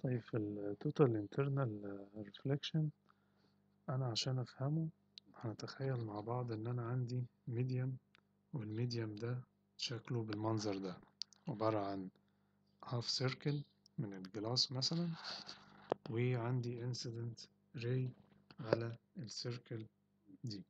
طيب في ال Total Internal Reflection أنا عشان أفهمه هنتخيل مع بعض إن أنا عندي ميديم والميديم ده شكله بالمنظر ده عبارة عن half circle من الجلاس مثلا وعندي incident ray على السيركل دي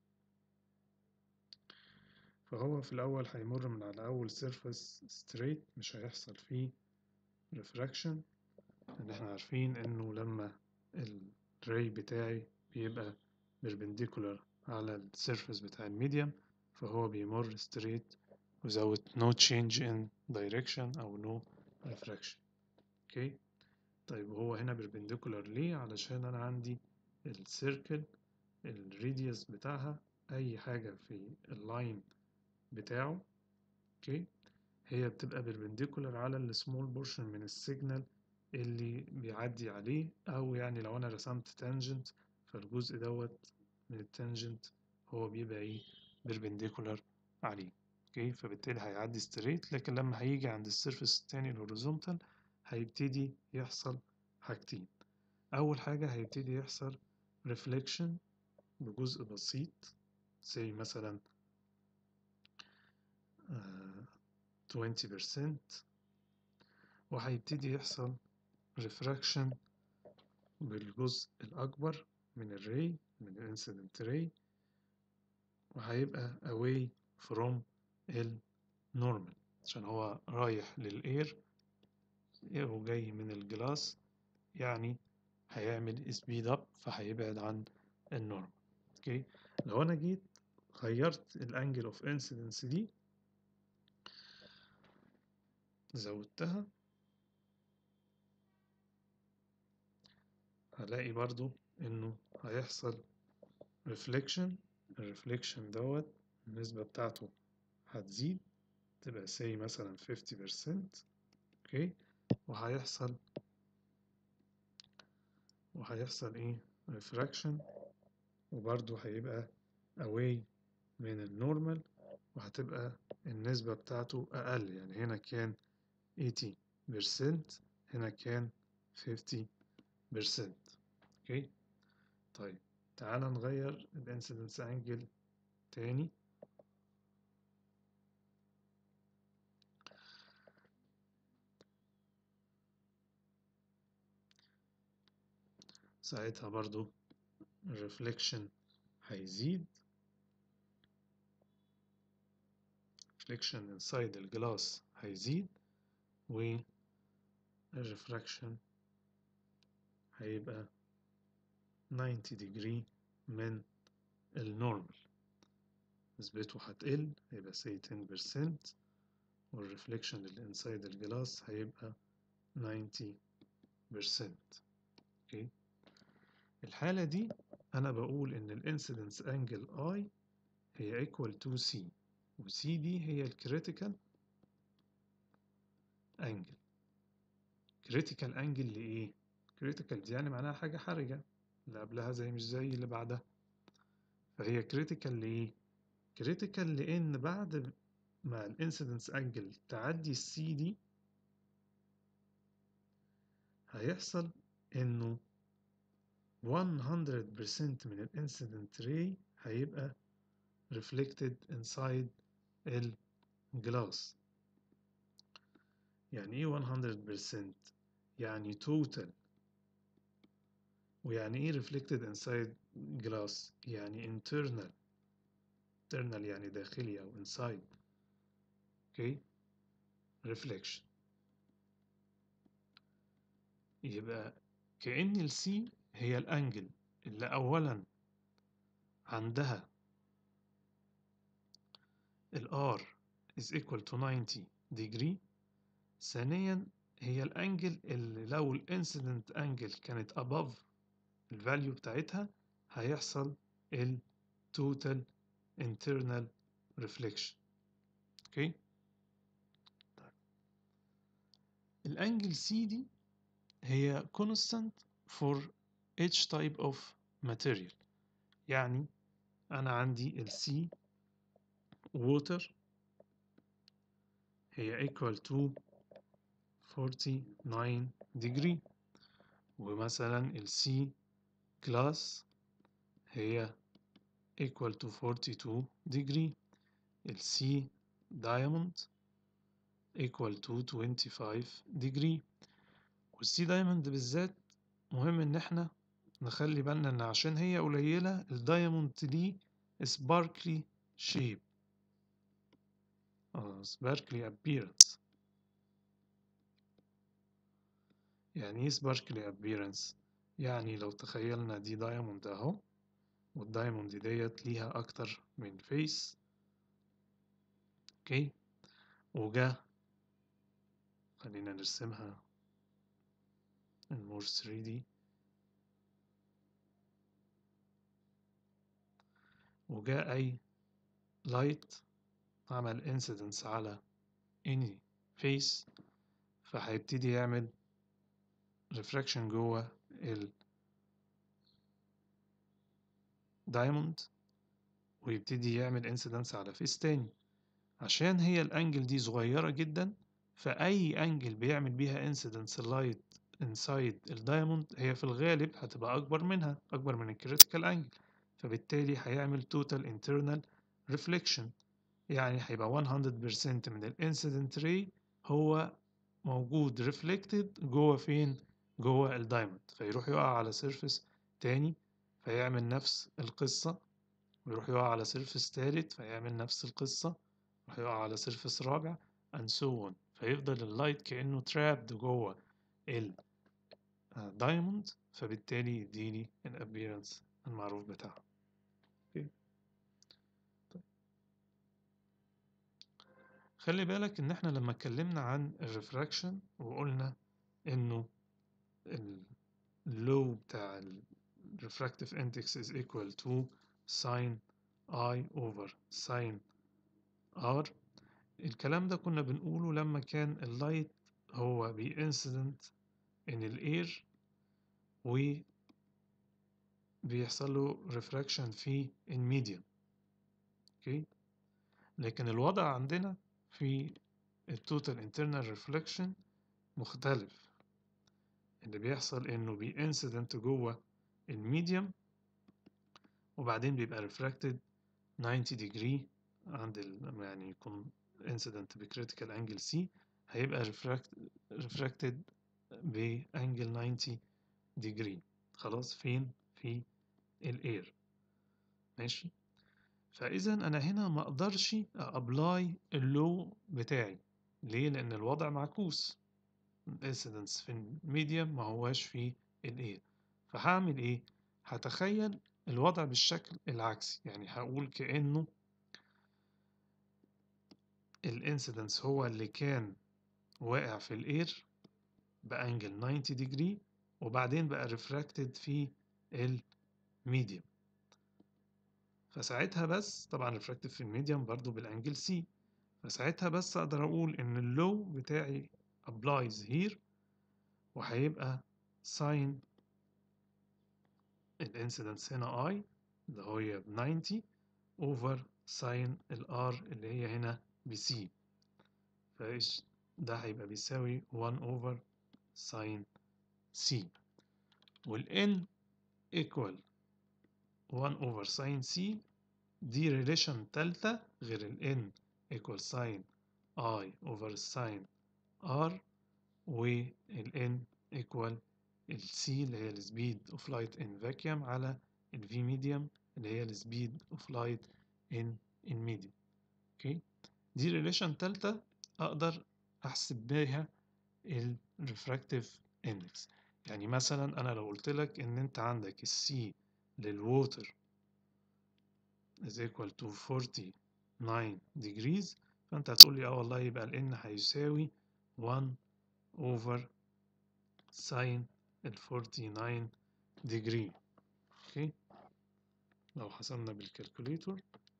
فهو في الأول هيمر من على أول surface straight مش هيحصل فيه refraction لأن احنا عارفين إنه لما الراي بتاعي بيبقى perpendicular على السيرفس بتاع الميديم فهو بيمر straight without no change in direction أو no refraction اوكي طيب هو هنا perpendicular ليه علشان أنا عندي السيركل الراديوس بتاعها أي حاجة في اللاين بتاعه اوكي هي بتبقى perpendicular على السمول بورشن من السيجنال اللي بيعدي عليه أو يعني لو أنا رسمت تانجنت فالجزء دوت من التانجنت هو بيبقى إيه perpendicular عليه اوكي فبالتالي هيعدي ستريت لكن لما هيجي عند السيرفس التاني الهوريزونتال هيبتدي يحصل حاجتين أول حاجة هيبتدي يحصل reflection بجزء بسيط say مثلا twenty percent وهيبتدي يحصل refraction بالجزء الأكبر من الري من الانسيدنت ري وهيبقى away from النورمال عشان هو رايح للإير وجاي من الجلاس يعني هيعمل سبيد اب فهيبعد عن النورمال اوكي لو انا جيت غيرت الانجل اوف انسيدنس دي زودتها هلاقي برضو انه هيحصل ريفليكشن الريفليكشن دوت النسبة بتاعته هتزيد تبقى سي مثلا 50% اوكي وهيحصل وهيحصل ايه ريفراكشن وبرضو هيبقى away من النورمال وهتبقى النسبة بتاعته أقل يعني هنا كان 80% هنا كان 50% اوكي طيب تعال نغير الانسيدنس انجل تاني ساعتها برضو الريفليكشن هيزيد reflection inside الجلاس هيزيد و الريفراكشن هيبقى 90 degree من النورمال نسبته هتقل هيبقى say 10% والريفليكشن اللي inside الجلاس هيبقى 90% اوكي الحالة دي أنا بقول إن الانسيدنس أنجل I هي equal to C و C دي هي الكريتيكال أنجل كريتيكال أنجل لإيه؟ كريتيكال دي يعني معناها حاجة حرجة اللي قبلها زي مش زي اللي بعدها فهي كريتيكال لإيه؟ كريتيكال لأن بعد ما الانسيدنس أنجل تعدي السي دي هيحصل إنه 100% من الانسيدنت راي هيبقى reflected inside الجلاس يعني ايه 100% يعني total ويعني ايه reflected inside glass يعني internal internal يعني داخلي او inside اوكي okay. reflection يبقى كأن السي هي الأنجل اللي أولا عندها ال R is equal to 90 degree ثانيا هي الأنجل اللي لو الانسيدنت أنجل كانت above الفاليو بتاعتها هيحصل ال total internal reflection اوكي okay. طيب. الأنجل سي دي هي constant for each type of material يعني أنا عندي ال C water هي equal to 49 degree ومثلا ال C glass هي equal to 42 degree ال C diamond equal to 25 degree وال C diamond بالذات مهم إن إحنا نخلي بالنا إن عشان هي قليلة الدايموند دي sparkly shape اه sparkly appearance يعني ايه sparkly appearance يعني لو تخيلنا دي دايموند اهو والدايموند ديت ليها اكتر من فيس اوكي وجا خلينا نرسمها المور 3 دي وجاء أي لايت عمل انسيدنس على any face فهيبتدي يعمل refraction جوه ال diamond ويبتدي يعمل انسيدنس على فيس تاني عشان هي الانجل دي صغيرة جدا فأي انجل بيعمل بيها انسيدنس لايت انسايد الدايموند هي في الغالب هتبقى أكبر منها أكبر من الكريتيكال انجل فبالتالي هيعمل total internal reflection يعني هيبقى 100% من الانسيدنت ري هو موجود reflected جوه فين جوه الدايموند فيروح يقع على سيرفيس تاني فيعمل نفس القصة ويروح يقع على سيرفيس تالت فيعمل نفس القصة يروح يقع على سيرفيس رابع and so on فيفضل اللايت كأنه trapped جوه الدايموند فبالتالي يديني الابيرنس المعروف بتاعها خلي بالك ان احنا لما اتكلمنا عن الريفراكشن وقلنا انه اللو بتاع ال refractive index is equal to sin i over sin r الكلام ده كنا بنقوله لما كان اللايت هو بي incident in الاير و بيحصل له refraction في الميديم اوكي لكن الوضع عندنا في التوتال internal reflection مختلف اللي بيحصل انه بي incident جوه الميديم وبعدين بيبقى refracted 90 degree عند ال يعني يكون incident بكريتيكال انجل سي هيبقى refract refracted بانجل 90 degree خلاص فين في الاير ماشي فاذا انا هنا ما اقدرش ابلاي اللو بتاعي ليه لان الوضع معكوس الانسيدنس في الميديم ما هواش في الاير فهعمل ايه هتخيل الوضع بالشكل العكسي يعني هقول كأنه الانسيدنس هو اللي كان واقع في الاير بانجل 90 ديجري وبعدين بقى ريفراكتد في الميديم فساعتها بس طبعا ريفراكتد في الميديم برضو بالانجل سي فساعتها بس اقدر اقول ان اللو بتاعي applies here وهيبقى ساين الانسيدنس هنا I اللي هي ب 90 اوفر ساين الار اللي هي هنا بسي فايش ده هيبقى بيساوي 1 اوفر ساين سي والان equal 1 over sin c دي ريليشن تالتة غير ال n equal sin i over sin r وال n equal ال c اللي هي ال speed of light in vacuum على ال v medium اللي هي ال speed of light in in medium اوكي دي ريليشن تالتة اقدر احسب بيها ال refractive index يعني مثلا انا لو قلت لك ان انت عندك السي للووتر is equal to 49 degrees فانت هتقول لي اه والله يبقى ال n هيساوي 1 over sin ال 49 degree اوكي لو حسبنا بالكالكوليتور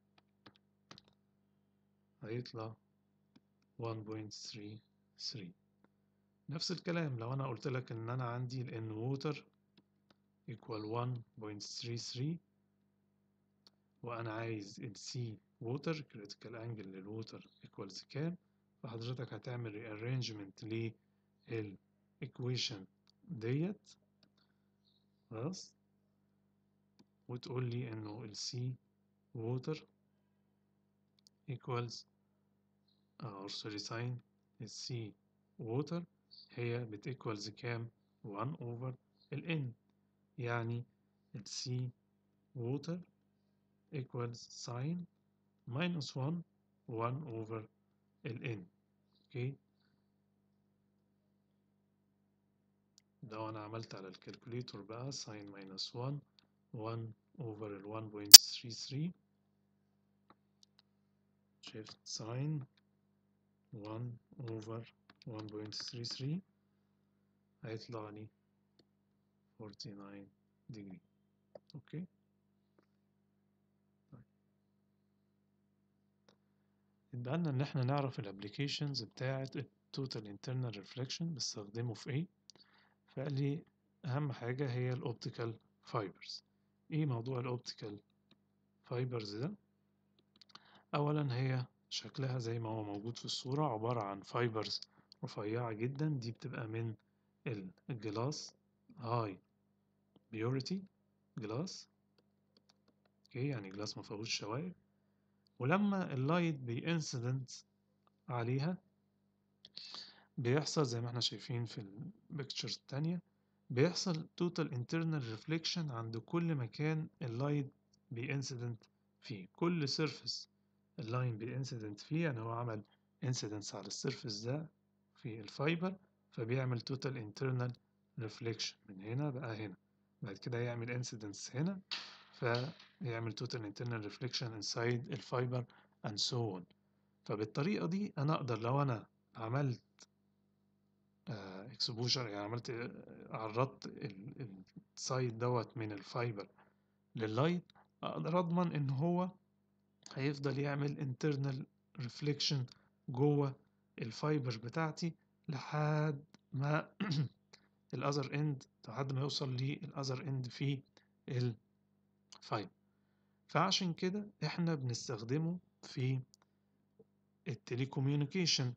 هيطلع 1.33 نفس الكلام لو انا قلت لك ان انا عندي ال n water equal 1.33 وانا عايز ال C water critical angle للووتر equals كام فحضرتك هتعمل rearrangement لل equation ديت خلاص وتقول لي انه ال C water equals or sorry sign ال C water هي بت equals كام 1 over ال N يعني ال C water equals sign minus 1 1 over ال N اوكي لو انا عملت على الكالكوليتور بقى ساين minus 1 1 over ال 1.33 شيفت ساين 1 over 1.33 هيطلع لي 49 degree اوكي طيب يبقى لنا ان احنا نعرف الابليكيشنز بتاعه التوتال انترنال ريفليكشن بستخدمه في ايه فقال لي اهم حاجه هي الاوبتيكال فايبرز ايه موضوع الاوبتيكال فايبرز ده اولا هي شكلها زي ما هو موجود في الصورة عبارة عن فايبرز رفيعة جدا دي بتبقى من الجلاس هاي بيوريتي جلاس اوكي يعني جلاس ما فيهوش شوائب ولما اللايت بينسيدنت عليها بيحصل زي ما احنا شايفين في البيكتشرز التانية بيحصل توتال انترنال ريفليكشن عند كل مكان اللايت بينسيدنت فيه كل سيرفيس اللاين بينسيدنت فيه يعني هو عمل انسيدنس على السيرفيس ده في الفايبر فبيعمل توتال انترنال ريفليكشن من هنا بقى هنا بعد كده يعمل انسيدنس هنا فيعمل توتال انترنال ريفليكشن انسايد الفايبر اند سو اون فبالطريقه دي انا اقدر لو انا عملت اكسبوجر يعني عملت عرضت السايد دوت من الفايبر لللايت اقدر اضمن ان هو هيفضل يعمل internal reflection جوه الفايبر بتاعتي لحد ما الاذر اند لحد ما يوصل للاذر اند في الفايبر فعشان كده احنا بنستخدمه في التليكوميونيكيشن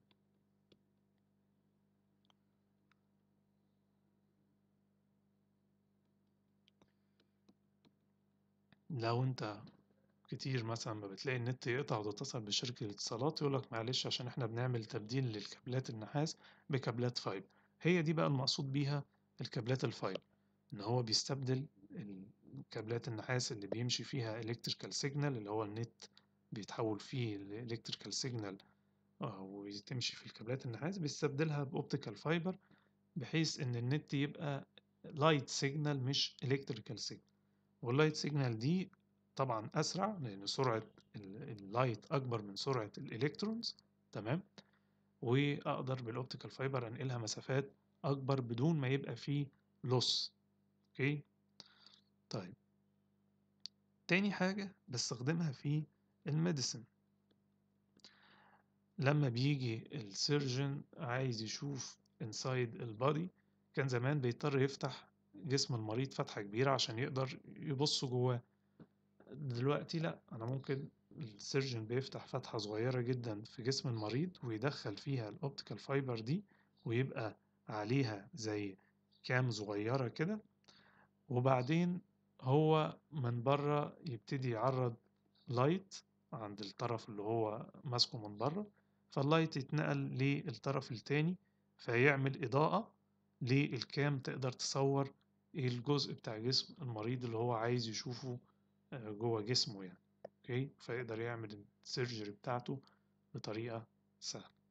لو انت كتير مثلا ما بتلاقي النت يقطع وتتصل بشركة الاتصالات يقولك معلش عشان احنا بنعمل تبديل للكابلات النحاس بكابلات فايبر هي دي بقى المقصود بيها الكابلات الفايبر ان هو بيستبدل الكابلات النحاس اللي بيمشي فيها الكتريكال سيجنال اللي هو النت بيتحول فيه الالكتريكال سيجنال وتمشي في الكابلات النحاس بيستبدلها باوبتيكال فايبر بحيث ان النت يبقى لايت سيجنال مش الكتريكال سيجنال واللايت سيجنال دي طبعا اسرع لان سرعه اللايت اكبر من سرعه الالكترونز تمام واقدر بالاوبتيكال فايبر انقلها مسافات اكبر بدون ما يبقى فيه لوس اوكي طيب تاني حاجه بستخدمها في الميديسن لما بيجي السيرجن عايز يشوف انسايد البادي كان زمان بيضطر يفتح جسم المريض فتحة كبيرة عشان يقدر يبص جواه دلوقتي لا انا ممكن السيرجن بيفتح فتحة صغيرة جدا في جسم المريض ويدخل فيها الاوبتيكال فايبر دي ويبقى عليها زي كام صغيرة كده وبعدين هو من بره يبتدي يعرض لايت عند الطرف اللي هو ماسكه من بره فاللايت يتنقل للطرف التاني فيعمل إضاءة للكام تقدر تصور الجزء بتاع جسم المريض اللي هو عايز يشوفه جوه جسمه يعني اوكي فيقدر يعمل السيرجري بتاعته بطريقة سهلة